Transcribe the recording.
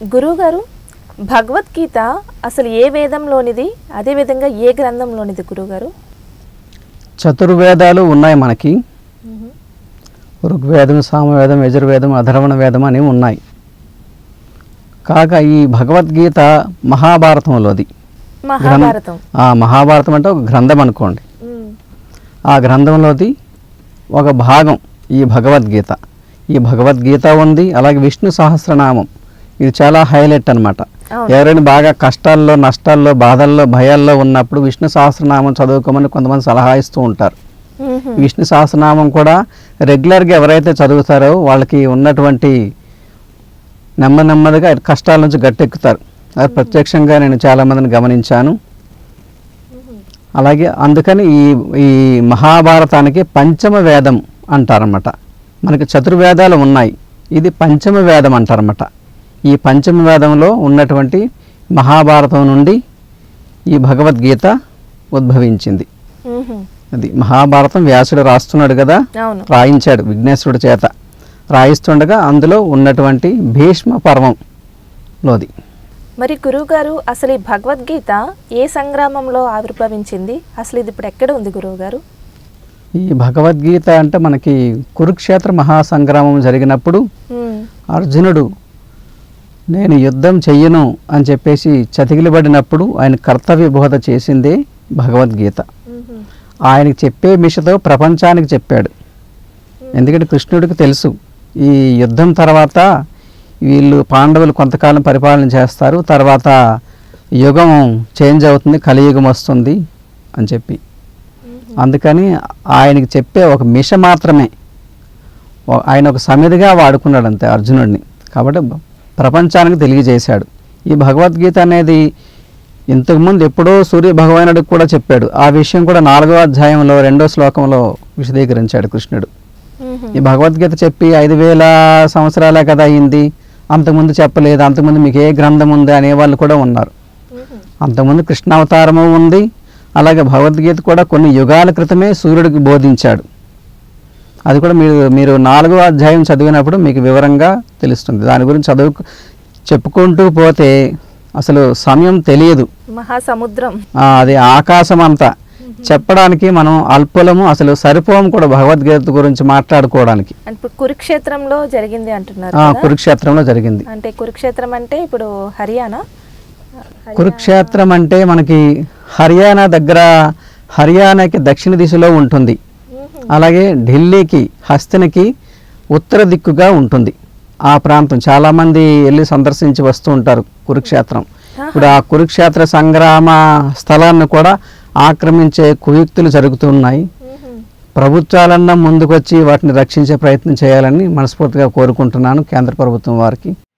గురువుగారు భగవద్గీత అసలు ఏ వేదంలోనిది అదేవిధంగా ఏ గ్రంథంలోనిది గురువుగారు చతుర్వేదాలు ఉన్నాయి మనకి ఋగ్వేదం సామవేదం యజుర్వేదం అధర్వణ వేదం అని ఉన్నాయి కాగా ఈ భగవద్గీత మహాభారతంలోది మహాభారతం ఆ మహాభారతం అంటే ఒక గ్రంథం అనుకోండి ఉమ్. ఆ గ్రంథంలోది ఒక భాగం ఈ భగవద్గీత ఈ భగవద్గీత ఉంది అలాగే విష్ణు సహస్రనామం ఇది చాలా హైలైట్ అన్నమాట అవును. ఎవరైనా బాగా కష్టాల్లో నష్టాల్లో బాధల్లో భయాల్లో ఉన్నప్పుడు విష్ణు సహస్రనామం చదువుకోమని కొంతమంది సలహా ఇస్తూ ఉంటారు ఉహు. విష్ణు సహస్రనామం కూడా రెగ్యులర్గా ఎవరైతే చదువుతారో వాళ్ళకి ఉన్నటువంటి నెమ్మది నెమ్మదిగా కష్టాల నుంచి గట్టెక్కుతారు అది ప్రత్యక్షంగా నేను చాలామందిని గమనించాను అలాగే అందుకని ఈ ఈ మహాభారతానికి పంచమ వేదం అంటారన్నమాట మనకి చతుర్వేదాలు ఉన్నాయి ఇది పంచమ వేదం అంటారన్నమాట ఈ పంచమ వేదంలో ఉన్నటువంటి మహాభారతం నుండి ఈ భగవద్గీత ఉద్భవించింది ఉహు. అది మహాభారతం వ్యాసుడు రాస్తున్నాడు కదా అవును రాయించాడు విఘ్నేశ్వరుడి చేత రాయిస్తుండగా అందులో ఉన్నటువంటి భీష్మ పర్వంలోది మరి గురువుగారు అసలు ఈ భగవద్గీత ఏ సంగ్రామంలో ఆవిర్భవించింది అసలు ఇది ఇప్పుడు ఎక్కడ ఉంది గురువుగారు ఈ భగవద్గీత అంటే మనకి కురుక్షేత్ర మహాసంగ్రామం జరిగినప్పుడు ఉమ్. అర్జునుడు నేను యుద్ధం చెయ్యను అని చెప్పేసి చతికిలబడినప్పుడు ఆయన కర్తవ్య బోధ చేసిందే భగవద్గీత ఉహు. ఆయనకి చెప్పే మిషతో ప్రపంచానికి చెప్పాడు ఎందుకంటే కృష్ణుడికి తెలుసు ఈ యుద్ధం తర్వాత వీళ్ళు పాండవులు కొంతకాలం పరిపాలన చేస్తారు తర్వాత యుగం చేంజ్ అవుతుంది కలియుగం వస్తుంది అని చెప్పి అందుకని ఆయనకి చెప్పే ఒక మిష మాత్రమే ఓ- ఆయన ఒక సమిధిగా వాడుకున్నాడు అంతే అర్జునుడిని కాబట్టి బ- ప్రపంచానికి తెలియజేశాడు ఈ భగవద్గీత అనేది ఇంతకుముందు ఎప్పుడో సూర్య భగవానుడికి కూడా చెప్పాడు ఆ విషయం కూడా నాలుగో అధ్యాయంలో రెండో శ్లోకంలో విశదీకరించాడు కృష్ణుడు ఉహు. ఈ భగవద్గీత చెప్పి ఐదు వేల సంవత్సరాలే కదా అయింది అంతకుముందు చెప్పలేదు అంతకుముందు మీకు ఏ గ్రంథం ఉంది అనేవాళ్ళు కూడా ఉన్నారు ఉహు. అంతకుముందు కృష్ణావతారము ఉంది అలాగే భగవద్గీత కూడా కొన్ని యుగాల క్రితమే సూర్యుడికి బోధించాడు అది కూడా మీరు మీరు నాలుగో అధ్యాయం చదివినప్పుడు మీకు వివరంగా తెలుస్తుంది దాని గురించి చదువు చెప్పుకుంటూ పోతే అసలు సమయం తెలియదు మహాసముద్రం ఆ, అది ఆకాశం అంతా చెప్పడానికి మనం అల్పులము అసలు సరిపోము కూడా భగవద్గీత గురించి మాట్లాడుకోవడానికి అంటే ఇప్పుడు కురుక్షేత్రంలో జరిగింది అంటున్నారు ఆ, కదా? కురుక్షేత్రంలో జరిగింది అంటే కురుక్షేత్రం అంటే ఇప్పుడు హర్యానా కురుక్షేత్రం అంటే మనకి హర్యానా దగ్గర హర్యానాకి దక్షిణ దిశలో ఉంటుంది ఉహు. అలాగే ఢిల్లీకి హస్తినకి ఉత్తర దిక్కుగా ఉంటుంది ఆ ప్రాంతం చాలామంది వెళ్ళి సందర్శించి వస్తూ ఉంటారు కురుక్షేత్రం ఇప్పుడు ఆ కురుక్షేత్ర సంగ్రామ స్థలాన్ని కూడా ఆక్రమించే కుయుక్తులు జరుగుతున్నాయి ఉహు. ప్రభుత్వాలన్నా ముందుకొచ్చి వాటిని రక్షించే ప్రయత్నం చేయాలని మనస్ఫూర్తిగా కోరుకుంటున్నాను కేంద్ర ప్రభుత్వం వారికి